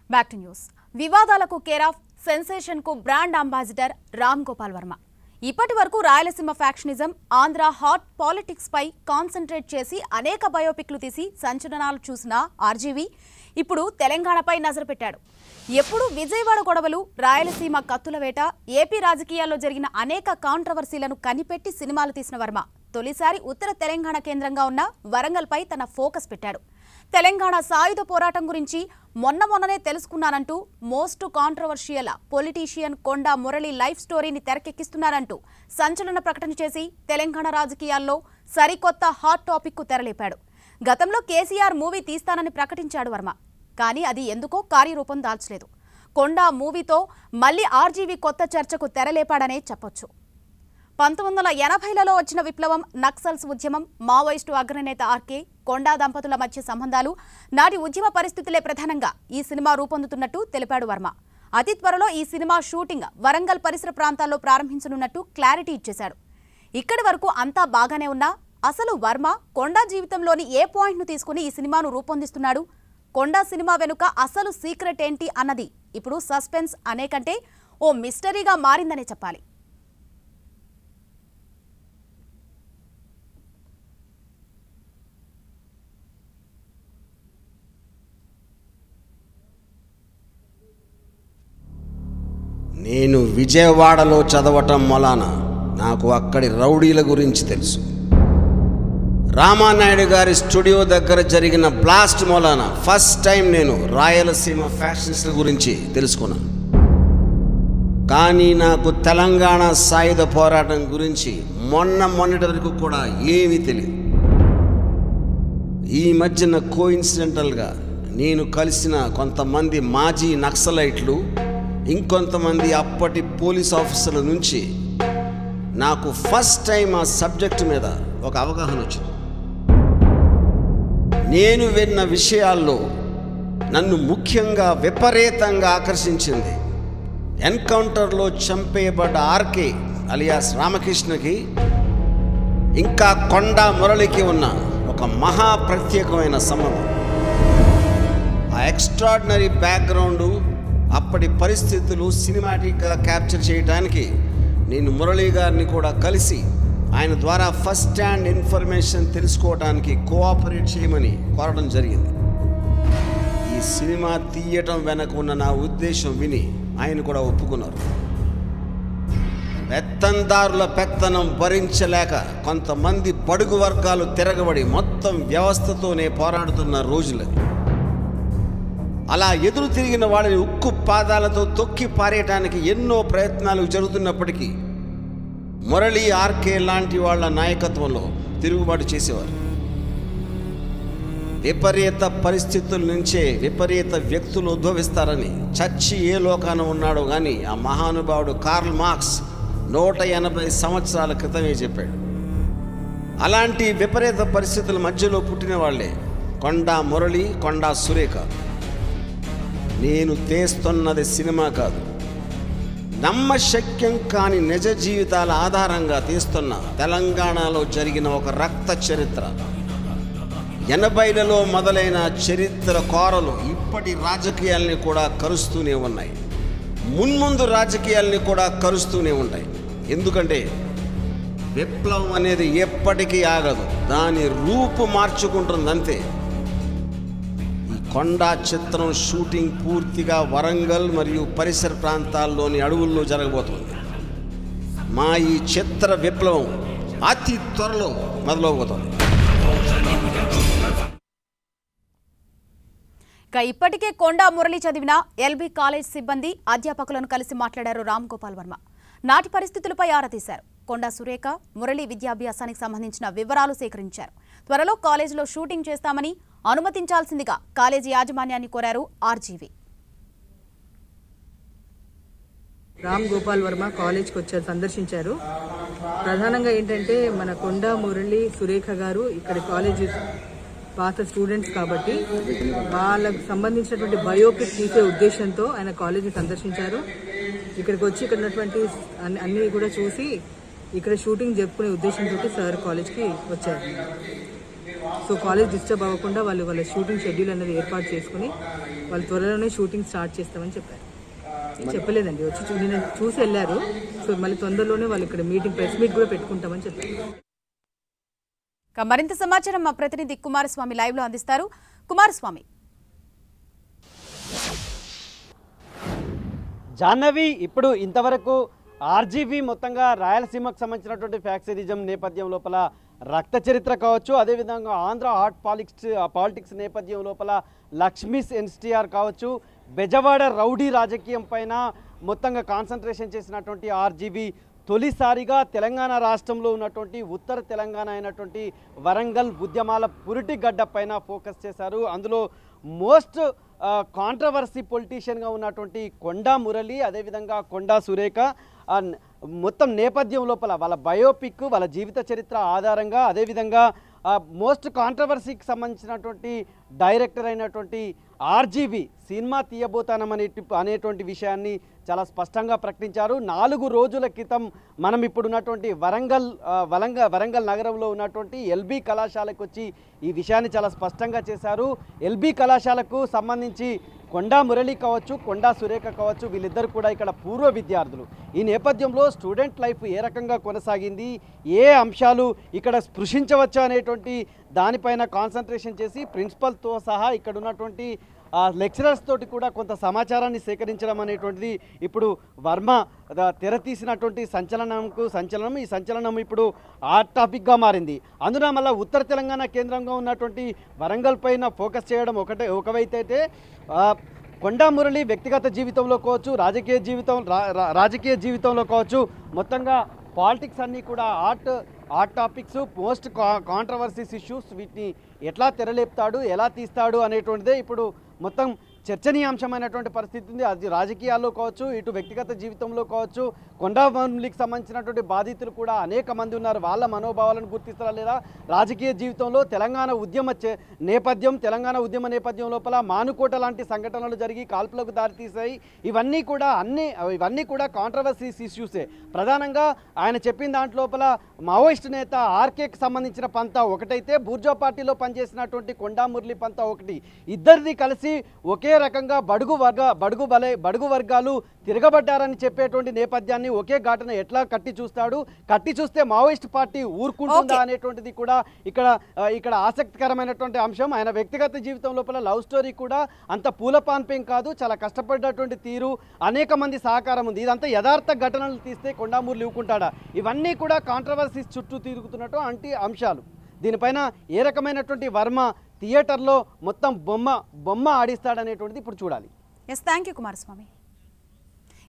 Back to news వివాదాలకు care of sensation కు brand ambassador Ram Gopal Varma ఇప్పటి వరకు Rayalaseema factionism Andhra hot politics పై కాన్సన్ట్రేట్ చేసి అనేక బయోపిక్లు తీసి సంచలనాలు చూసిన ఆర్జీవి ఇప్పుడు తెలంగాణపై నజరు పెట్టాడు ఎప్పుడు విజయవాడ గొడవలు రాయలసీమ కత్తుల వేట ఏపీ రాజకీయాల్లో జరిగిన అనేక కాంట్రవర్సీలను కనిపెట్టి సినిమాలు తీసిన వర్మ తొలిసారి ఉత్తర తెలంగాణ కేంద్రంగా ఉన్న వరంగల్పై తన ఫోకస్ పెట్టాడు తెలంగాణ సాయుధ పోరాటం గురించి మొన్న మొన్ననే తెలుసుకున్నానంటూ most controversial politician Konda Murali life స్టోరీని తెరకెక్కిస్తున్నారంటూ సంచలన ప్రకటన చేసి తెలంగాణ రాజకీయాల్లో సరికొత్త హాట్ టాపిక్ కు తెరలేపాడు గతంలో కేసీఆర్ మూవీ తీస్తానని ప్రకటించాడు వర్మ కానీ అది ఎందుకో కార్యరూపం దాల్చలేదు కొండా మూవీతో మళ్ళీ ఆర్జీవీ కొత్త చర్చకు తెరలేపాడనే చెప్పొచ్చు పంతొమ్మిది వందల ఎనభైలలో వచ్చిన విప్లవం నక్సల్స్ ఉద్యమం మావోయిస్టు అగ్రనేత ఆర్కే కొండా దంపతుల మధ్య సంబంధాలు నాటి ఉద్యమ పరిస్థితులే ప్రధానంగా ఈ సినిమా రూపొందుతున్నట్టు తెలిపాడు వర్మ అతి త్వరలో ఈ సినిమా షూటింగ్ వరంగల్ పరిసర ప్రాంతాల్లో ప్రారంభించనున్నట్టు క్లారిటీ ఇచ్చేశాడు ఇక్కడి వరకు అంతా బాగానే ఉన్నా అసలు వర్మ కొండా జీవితంలోని ఏ పాయింట్ను తీసుకుని ఈ సినిమాను రూపొందిస్తున్నాడు కొండా సినిమా వెనుక అసలు సీక్రెట్ ఏంటి అన్నది ఇప్పుడు సస్పెన్స్ అనే కంటే ఓ మిస్టరీగా మారిందనే చెప్పాలి నేను విజయవాడలో చదవటం మొలాన నాకు అక్కడి రౌడీల గురించి తెలుసు రామానాయుడు గారి స్టూడియో దగ్గర జరిగిన బ్లాస్ట్ మూలాన ఫస్ట్ టైం నేను రాయలసీమ ఫ్యాషన్స్ల గురించి తెలుసుకున్నాను కానీ నాకు తెలంగాణ సాయుధ పోరాటం గురించి మొన్న మొన్నటి వరకు కూడా ఏమీ తెలియదు ఈ మధ్యన కోయిన్సిడెంటల్గా నేను కలిసిన కొంతమంది మాజీ నక్సలైట్లు ఇంకొంతమంది అప్పటి పోలీస్ ఆఫీసర్ల నుంచి నాకు ఫస్ట్ టైం ఆ సబ్జెక్ట్ మీద ఒక అవగాహన వచ్చింది నేను విన్న విషయాల్లో నన్ను ముఖ్యంగా విపరీతంగా ఆకర్షించింది ఎన్కౌంటర్లో చంపేయబడ్డ ఆర్కే అలియాస్ రామకృష్ణకి ఇంకా కొండా మురళికి ఉన్న ఒక మహా ప్రత్యేకమైన సంబంధం ఆ ఎక్స్ట్రాడినరీ బ్యాక్గ్రౌండు అప్పటి పరిస్థితులు సినిమాటిక్గా క్యాప్చర్ చేయడానికి నేను మురళీ గారిని కూడా కలిసి ఆయన ద్వారా ఫస్ట్ హ్యాండ్ ఇన్ఫర్మేషన్ తెలుసుకోవడానికి కోఆపరేట్ చేయమని కోరడం జరిగింది ఈ సినిమా తీయటం వెనక ఉన్న నా ఉద్దేశం విని ఆయన కూడా ఒప్పుకున్నారు పెత్తందారుల పెత్తనం భరించలేక కొంతమంది బడుగు వర్గాలు తిరగబడి మొత్తం వ్యవస్థతోనే పోరాడుతున్న రోజులది అలా ఎదురు తిరిగిన వాళ్ళని ఉక్కు పాదాలతో తొక్కి పారేయటానికి ఎన్నో ప్రయత్నాలు జరుగుతున్నప్పటికీ మురళి ఆర్కే లాంటి వాళ్ళ నాయకత్వంలో తిరుగుబాటు చేసేవారు విపరీత పరిస్థితుల నుంచే విపరీత వ్యక్తులు ఉద్భవిస్తారని చచ్చి ఏ లోకాన ఉన్నాడో కానీ ఆ మహానుభావుడు కార్ల్ మార్క్స్ నూట ఎనభై సంవత్సరాల క్రితమే చెప్పాడు అలాంటి విపరీత పరిస్థితుల మధ్యలో పుట్టిన వాళ్ళే కొండా మురళి కొండా సురేఖ నేను తీస్తున్నది సినిమా కాదు నమ్మశక్యం కాని నిజ జీవితాల ఆధారంగా తీస్తున్న తెలంగాణలో జరిగిన ఒక రక్త చరిత్ర ఎనభైలలో మొదలైన చరిత్ర కోరలు ఇప్పటి రాజకీయాల్ని కూడా కరుస్తూనే ఉన్నాయి మున్ముందు రాజకీయాల్ని కూడా కరుస్తూనే ఉంటాయి ఎందుకంటే విప్లవం అనేది ఎప్పటికీ ఆగదు దాని రూపు మార్చుకుంటుంది అంతే ఈ కొండా చిత్రం షూటింగ్ పూర్తిగా వరంగల్ మరియు పరిసర ప్రాంతాల్లోని అడవుల్లో జరగబోతుంది మా ఈ చిత్ర విప్లవం అతి త్వరలో మొదలవబోతోంది ఇక ఇప్పటికే కొండా మురళి చదివిన ఎల్బీ కాలేజ్ సిబ్బంది అధ్యాపకులను కలిసి మాట్లాడారు రామ్ గోపాల్ వర్మ నాటి పరిస్థితులపై ఆరా తీశారు కొండా సురేఖ మురళి విద్యాభ్యాసానికి సంబంధించిన వివరాలు సేకరించారు త్వరలో కాలేజీలో షూటింగ్ చేస్తామని అనుమతించాల్సిందిగా కాలేజీ యాజమాన్యాన్ని కోరారు ఆర్జీవీ రామ్ గోపాల్ వర్మ కాలేజ్కి వచ్చారు సందర్శించారు ప్రధానంగా ఏంటంటే మన కొండ మురళి సురేఖ గారు ఇక్కడ కాలేజ్ పాత స్టూడెంట్స్ కాబట్టి వాళ్ళకు సంబంధించినటువంటి బయోపిక్ తీసే ఉద్దేశంతో ఆయన కాలేజీని సందర్శించారు ఇక్కడికి వచ్చి ఇక్కడ ఉన్నటువంటి అన్ని అన్ని కూడా చూసి ఇక్కడ షూటింగ్ జరుపుకునే ఉద్దేశంతో సార్ కాలేజ్కి వచ్చారు సో కాలేజ్ డిస్టర్బ్ అవ్వకుండా వాళ్ళు వాళ్ళ షూటింగ్ షెడ్యూల్ అనేది ఏర్పాటు చేసుకుని వాళ్ళు త్వరలోనే షూటింగ్ స్టార్ట్ చేస్తామని చెప్పారు చెప్పలేదండి వచ్చి చూ- నిన్న చూసి వెళ్ళారు సో మళ్ళీ తొందరలోనే వాళ్ళు ఇక్కడ మీటింగ్ ప్రెస్ మీట్ కూడా పెట్టుకుంటామని చెప్పారు ఇక మరింత సమాచారం మా ప్రతినిధి కుమారస్వామి లైవ్ లో అందిస్తారు కుమారస్వామి జాహ్నవి ఇప్పుడు ఇంతవరకు ఆర్జీబీ మొత్తంగా రాయలసీమకు సంబంధించినటువంటి ఫ్యాక్సరిజం నేపథ్యం లోపల రక్త చరిత్ర కావచ్చు అదేవిధంగా ఆంధ్ర హాట్ పాలిటిక్స్ పాలిటిక్స్ నేపథ్యం లోపల లక్ష్మీస్ ఎన్స్టీఆర్ కావచ్చు బెజవాడ రౌడీ రాజకీయం పైన మొత్తంగా కాన్సన్ట్రేషన్ చేసినటువంటి ఆర్జీబీ తొలిసారిగా తెలంగాణ రాష్ట్రంలో ఉన్నటువంటి ఉత్తర తెలంగాణ అయినటువంటి వరంగల్ ఉద్యమాల పురిటి గడ్డ పైన ఫోకస్ చేశారు అందులో మోస్ట్ కాంట్రవర్సీ పొలిటీషియన్గా ఉన్నటువంటి కొండా మురళి అదేవిధంగా కొండా సురేఖ ఆ న- మొత్తం నేపథ్యం లోపల వాళ్ళ బయోపిక్ వాళ్ళ జీవిత చరిత్ర ఆధారంగా అదేవిధంగా మోస్ట్ కాంట్రవర్సీకి సంబంధించినటువంటి డైరెక్టర్ అయినటువంటి ఆర్జీవి సినిమా తీయబోతానం అనే అనేటువంటి విషయాన్ని చాలా స్పష్టంగా ప్రకటించారు నాలుగు రోజుల క్రితం మనం ఇప్పుడు ఉన్నటువంటి వరంగల్ ఆ, వరంగ వరంగల్ నగరంలో ఉన్నటువంటి ఎల్బీ కళాశాలకు వచ్చి ఈ విషయాన్ని చాలా స్పష్టంగా చేశారు ఎల్బీ కళాశాలకు సంబంధించి కొండా మురళి కావచ్చు కొండా సురేఖ కావచ్చు వీళ్ళిద్దరు కూడా ఇక్కడ పూర్వ విద్యార్థులు ఈ నేపథ్యంలో స్టూడెంట్ లైఫ్ ఏ రకంగా కొనసాగింది ఏ అంశాలు ఇక్కడ స్పృశించవచ్చు అనేటువంటి దానిపైన కాన్సన్ట్రేషన్ చేసి ప్రిన్సిపల్తో సహా ఇక్కడ ఉన్నటువంటి లెక్చరర్స్ తోటి కూడా కొంత సమాచారాన్ని సేకరించడం అనేటువంటిది ఇప్పుడు వర్మ ద- తెర తీసినటువంటి సంచలనంకు సంచలనం ఈ సంచలనం ఇప్పుడు ఆ టాపిక్గా మారింది అందున మళ్ళీ ఉత్తర తెలంగాణ కేంద్రంగా ఉన్నటువంటి వరంగల్ పైన ఫోకస్ చేయడం ఒకటే ఒకవైతే అయితే ఆ, కొండా మురళి వ్యక్తిగత జీవితంలో కావచ్చు రాజకీయ జీవితం రా- రా- రాజకీయ జీవితంలో కావచ్చు మొత్తంగా పాలిటిక్స్ అన్నీ కూడా art art topics most controversies issues వీటిని ఎట్లా తెరలేపుతాడు ఎలా తీస్తాడు అనేటువంటిదే ఇప్పుడు మొత్తం చర్చనీయాంశమైనటువంటి పరిస్థితి ఉంది అది రాజకీయాల్లో కావచ్చు ఇటు వ్యక్తిగత జీవితంలో కావచ్చు కొండామూలికి సంబంధించినటువంటి బాధితులు కూడా అనేక మంది ఉన్నారు వాళ్ళ మనోభావాలను గుర్తిస్తారా లేదా రాజకీయ జీవితంలో తెలంగాణ ఉద్యమ చే- నేపథ్యం తెలంగాణ ఉద్యమ నేపథ్యం లోపల మానుకోట లాంటి సంఘటనలు జరిగి కాల్పులకు దారితీసాయి ఇవన్నీ కూడా అన్ని ఇవన్నీ కూడా కాంట్రవర్సీస్ ఇష్యూసే ప్రధానంగా ఆయన చెప్పిన దాంట్లోపల మావోయిస్ట్ నేత ఆర్కేకి సంబంధించిన పంత ఒకటైతే బూర్జా పార్టీలో పనిచేసినటువంటి కొండా మురళి పంత ఒకటి ఇద్దరిది కలిసి ఒకే రకంగా బడుగు వర్గ బడుగు బలే బడుగు వర్గాలు తిరగబడ్డారని చెప్పేటువంటి నేపథ్యాన్ని ఒకే ఘటన ఎట్లా కట్టి చూస్తాడు కట్టి చూస్తే మావోయిస్ట్ పార్టీ ఊరుకుంటుందా Okay. అనేటువంటిది కూడా ఇక్కడ ఆ, ఇక్కడ ఆసక్తికరమైనటువంటి అంశం ఆయన వ్యక్తిగత జీవితం లోపల లవ్ స్టోరీ కూడా అంత పూల పాన్పేం కాదు చాలా కష్టపడ్డటువంటి తీరు అనేక మంది సహకారం ఉంది ఇదంతా యథార్థ ఘటనలు తీస్తే కొండామూర్లు ఇవ్వుకుంటాడా ఇవన్నీ కూడా కాంట్రవర్సీస్ చుట్టూ తిరుగుతున్నట్టు అంటే అంశాలు దీనిపైన ఏ రకమైనటువంటి వర్మ థియేటర్లో మొత్తం బొమ్మ బొమ్మ ఆడిస్తాడనేటువంటిది ఇప్పుడు చూడాలి ఎస్ థ్యాంక్ యూ కుమారస్వామి